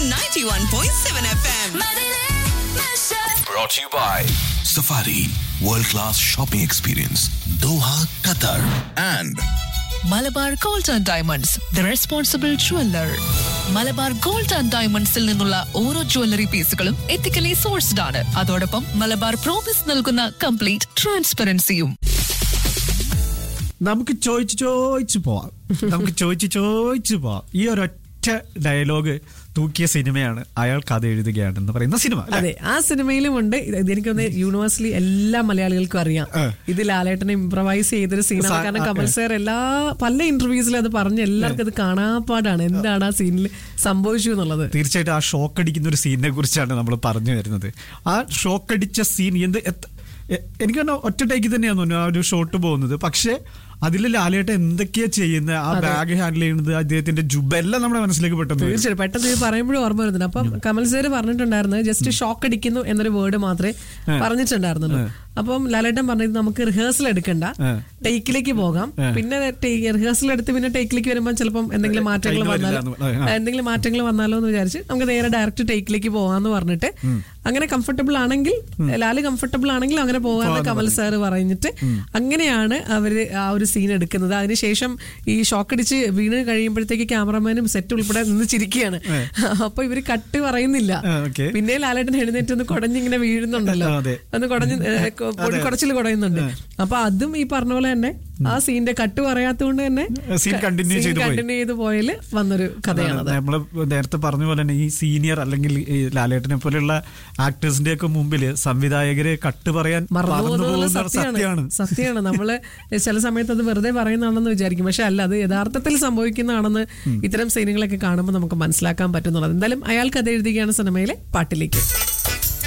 91.7 FM. Brought to you by Safari World Class Shopping Experience Doha, Qatar and Malabar gold and diamonds the responsible jeweller Malabar gold and ഡയമണ്ട്സിൽ നിന്നുള്ള ഓരോ jewellery പീസുകളും ethically sourced ആണ് അതോടൊപ്പം Malabar promise നൽകുന്ന complete ട്രാൻസ്പെറൻസിയും നമുക്ക് ചോദിച്ചു ചോദിച്ചു പോവാം നമുക്ക് ചോദിച്ചു ചോദിച്ചു പോവാം ഈ ഒരൊറ്റ ഡയലോഗ് തൂക്കിയ സിനിമയാണ് അയാൾ കഥ എഴുതുകയാണ് എന്ന് പറയുന്ന സിനിമ അല്ലേ? അതെ ആ സിനിമയിലും ഉണ്ട് ഇത് എനിക്കൊന്ന് യൂണിവേഴ്സിറ്റി എല്ലാ മലയാളികൾക്കും അറിയാം ആ. ഇത് ലാലേട്ടനെ ഇംപ്രവൈസ് ചെയ്തൊരു സീനാണ് സാ- കാരണം ആ, കമൽ ആ. സാർ എല്ലാ പല ഇന്റർവ്യൂസിലും അത് പറഞ്ഞ് എല്ലാവർക്കും അത് കാണാപ്പാടാണ് എന്താണ് ആ സീനിൽ സംഭവിച്ചു എന്നുള്ളത് തീർച്ചയായിട്ടും ആ ഷോക്ക് അടിക്കുന്ന ഒരു സീനിനെ കുറിച്ചാണ് നമ്മൾ പറഞ്ഞു വരുന്നത് ആ ഷോക്ക് അടിച്ച സീൻ എന്ത് എത്ത- എ- എനിക്ക് തന്നെ ഒറ്റ ടേക്ക് തന്നെയാണ് തോന്നുന്നു ആ ഒരു ഷോട്ട് പോകുന്നത് പക്ഷെ അതിൽ ലാലേട്ട എന്തൊക്കെയാ ചെയ്യുന്നത് ആ ബാഗ് ഹാൻഡിൽ ചെയ്യുന്നത് അദ്ദേഹത്തിന്റെ ജുബ എല്ലാം നമ്മുടെ മനസ്സിലേക്ക് പെട്ടെന്ന് വരും. തീർച്ചയായും പെട്ടെന്ന് ഇത് പറയുമ്പോഴും ഓർമ്മ വരുന്നുണ്ട് അപ്പം കമൽ സാർ പറഞ്ഞിട്ടുണ്ടായിരുന്നത് ജസ്റ്റ് ഷോക്ക് അടിക്കുന്നു എന്നൊരു വേർഡ് മാത്രമേ പറഞ്ഞിട്ടുണ്ടായിരുന്നുള്ളൂ അപ്പം ലാലേട്ടൻ പറഞ്ഞത് നമുക്ക് റിഹേഴ്സൽ എടുക്കണ്ട ആ. ടേക്കിലേക്ക് പോകാം പിന്നെ റിഹേഴ്സൽ എടുത്ത് പിന്നെ ടേക്കിലേക്ക് വരുമ്പോൾ ചിലപ്പം എന്തെങ്കിലും മാറ്റങ്ങൾ കഴിഞ്ഞ് വന്നാലോ വരില്ല എന്ന് ആ. എന്തെങ്കിലും മാറ്റങ്ങൾ വന്നാലോ എന്ന് വിചാരിച്ച് നമുക്ക് നേരെ ഡയറക്റ്റ് ടേക്കിലേക്ക് പോകാന്ന് പറഞ്ഞിട്ട് അങ്ങനെ കംഫർട്ടബിൾ ആണെങ്കിൽ ലാല് കംഫർട്ടബിൾ ആണെങ്കിൽ അങ്ങനെ പോകാന്ന് കമൽ സാർ പറഞ്ഞിട്ട് അങ്ങനെയാണ് അവര് ആ ഒരു സീൻ എടുക്കുന്നത് അതിനുശേഷം ഈ ഷോക്ക് അടിച്ച് വീണ് കഴിയുമ്പോഴത്തേക്ക് ക്യാമറമാനും സെറ്റ് ഉൾപ്പെടെ നിന്ന് ചിരിക്കുകയാണ് അപ്പൊ ഇവര് കട്ട് പറയുന്നില്ല ആ, okay. പിന്നെ ലാലേട്ടൻ എഴുന്നേറ്റ് ഒന്ന് കുടഞ്ഞിങ്ങനെ വീഴുന്നുണ്ടല്ലോ ആ, അതെ. ഒന്ന് കുടഞ്ഞ് കുടച്ചിൽ കുടയുന്നുണ്ട് അപ്പൊ അതും ഈ പറഞ്ഞ പോലെ തന്നെ ആ സീന്റെ കട്ട് പറയാത്തതുകൊണ്ട് തന്നെ Scene continue ചെയ്ത് പോയി. കണ്ടിന്യൂ ചെയ്ത് പോയാല് വന്നൊരു കഥയാണത് നമ്മള് നേരത്തെ പറഞ്ഞ പോലെ തന്നെ ഈ സീനിയർ അല്ലെങ്കിൽ ഈ ലാലേട്ടനെ പോലെയുള്ള ആക്ടേഴ്സിന്റെ ഒക്കെ മുമ്പിൽ സംവിധായകര് കട്ട് പറയാൻ മറന്നു മറന്നു പോകുന്നത് പോകുന്ന സത്യമാണ് സത്യമാണ് സത്യമാണ് നമ്മള് ചില സമയത്ത് അത് വെറുതെ പറയുന്നതാണെന്ന് വിചാരിക്കും പക്ഷെ അല്ല അത് യഥാർത്ഥത്തിൽ സംഭവിക്കുന്നതാണെന്ന് ഇത്തരം സീനുകളൊക്കെ കാണുമ്പോൾ നമുക്ക് മനസ്സിലാക്കാൻ പറ്റുന്നുള്ളത് എന്തായാലും അയാൾക്ക് അത് എഴുതുകയാണ് സിനിമയിലെ പാട്ടിലേക്ക്